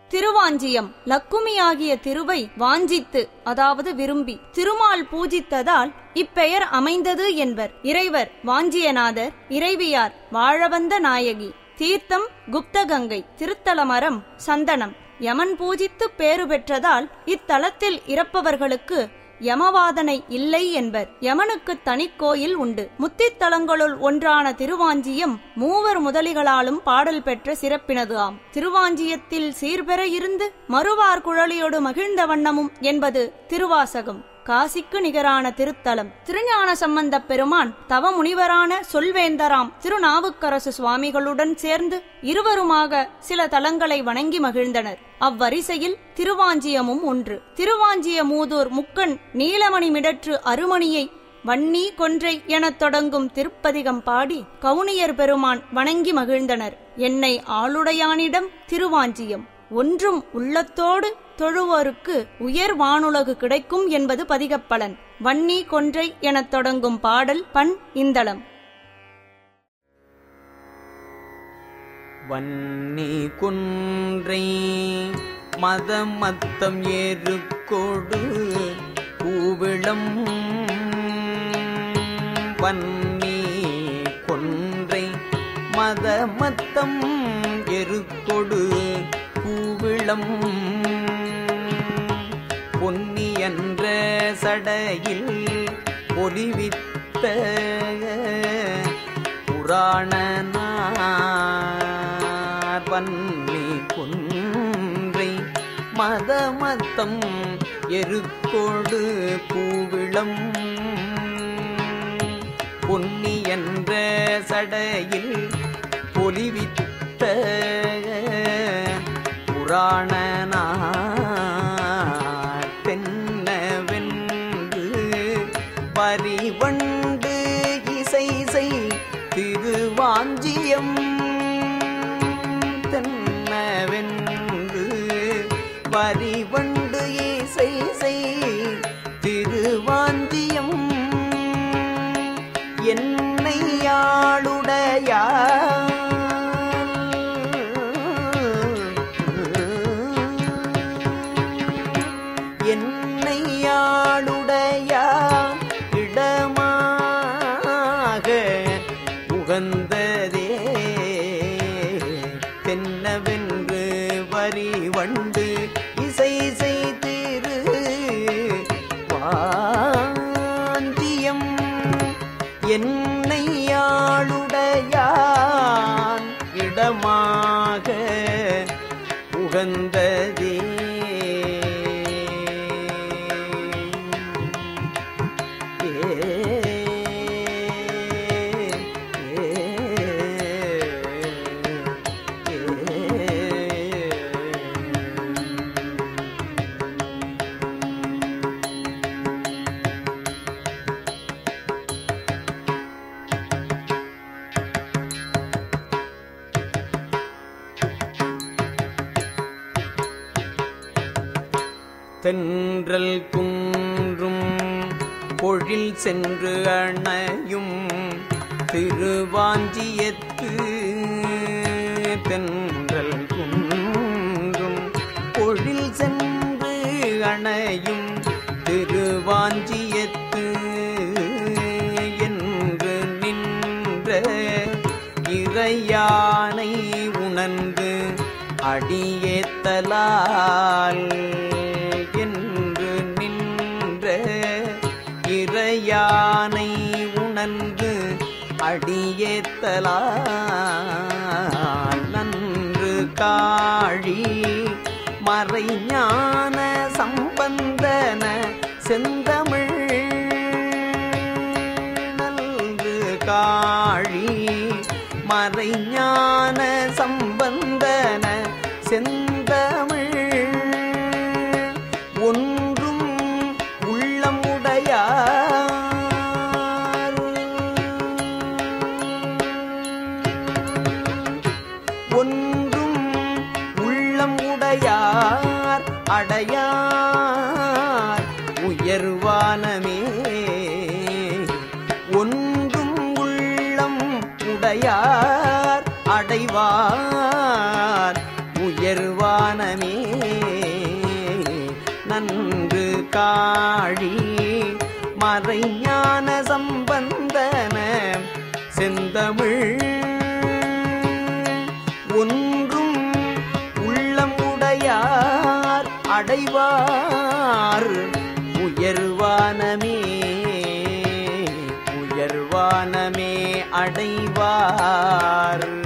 திருவாஞ்சியம் லக்குமியாகிய திருவை வாஞ்சித்து அதாவது விரும்பி திருமால் பூஜித்ததால் இப்பெயர் அமைந்தது என்பர் இறைவர் வாஞ்சியநாதர் இறைவியார் வாழவந்த நாயகி தீர்த்தம் குப்தகங்கை திருத்தலமரம் சந்தனம் யமன் பூஜித்து பேறு பெற்றதால் இத்தலத்தில் இறப்பவர்களுக்கு யமவாதனை இல்லை என்பர் யமனுக்கு தனிக்கோயில் உண்டு முத்தித்தலங்களுள் ஒன்றான திருவாஞ்சியம் மூவர் முதலிகளாலும் பாடல் பெற்ற சிறப்பினது ஆம் திருவாஞ்சியத்தில் சீர்பெற இருந்து மறுவார் குழலியோடு மகிழ்ந்த வண்ணமும் என்பது திருவாசகம் காசிக்கு நிகரான திருத்தலம் திருஞான சம்பந்தப் பெருமான் தவ முனிவரான சொல்வேந்தராம் திருநாவுக்கரசு சுவாமிகளுடன் சேர்ந்து இருவருமாக சில தலங்களை வணங்கி மகிழ்ந்தனர் அவ்வரிசையில் திருவாஞ்சியமும் ஒன்று திருவாஞ்சிய மூதூர் முக்கண் நீலமணி மிடற்று அருமணியை வன்னி கொன்றை எனத் தொடங்கும் திருப்பதிகம் பாடி கவுனியர் பெருமான் வணங்கி மகிழ்ந்தனர் என்னை ஆளுடையானிடம் திருவாஞ்சியம் ஒன்றும் உள்ளத்தோடு தொழுவோருக்கு உயர் வானுலகு கிடைக்கும் என்பது பதிகப்பலன் வன்னி கொன்றை எனத் தொடங்கும் பாடல் பண் இந்தளம் வன்னி குன்றை மதமத்தம் ஏறுகொடு பூவிளம் வன்னி கொன்றை மதமத்தம் எருக்கொடு பூவிளம் பொன்னி என்ற சடையில் ஒலிவித்த புராணனார் வன்னி குன்றை மதமத்தம் எருக்கோடு பூவிளம் பொன்னி என்ற சடையில் பொலிவித்த புராணனார் தென்னவென்று பரிவண்டு இசை செய் திருவாஞ்சியம் தென்னவென்று பரிவண்டு இசை செய் திருவாஞ்சியம் என்னை என்னை ஆளுடையா இடமாக உகந்ததே தென்னவென்று வரி வண்டு இசை செய்திரு வாந்தியம் என்னை ஆளுடையான் இடமாக உகந்ததே தென்றல் குன்றும் பொழில் சென்று அணையும் திருவாஞ்சியத்து தென்றல் குன்றும் பொழில் சென்று அணையும் திருவாஞ்சியத்து என்று நின்ற இறையானை உணர்ந்து அடியேத்தலால் என்று நின்ற இறையானை உணர்ந்து அடியேத்தலால் நன்று காழி மறைஞான சம்பந்தன செந்தமிழ் நல்கு காழி மறைஞான சம்பந்தன செந்தமிழ் ஒன்றும் உள்ளம் உடையார் ஒன்றும் உள்ளம் உடையார் அடையார் உயர்வானமே ஒன்றும் உள்ளம் உடையார் அடைவார் உயர் உயர்வானமே நன்று காழி மறைஞான சம்பந்தன செந்தமிழ் ஒன்றும் உள்ளம் உடையார் அடைவார் உயர்வானமே உயர்வானமே அடைவார்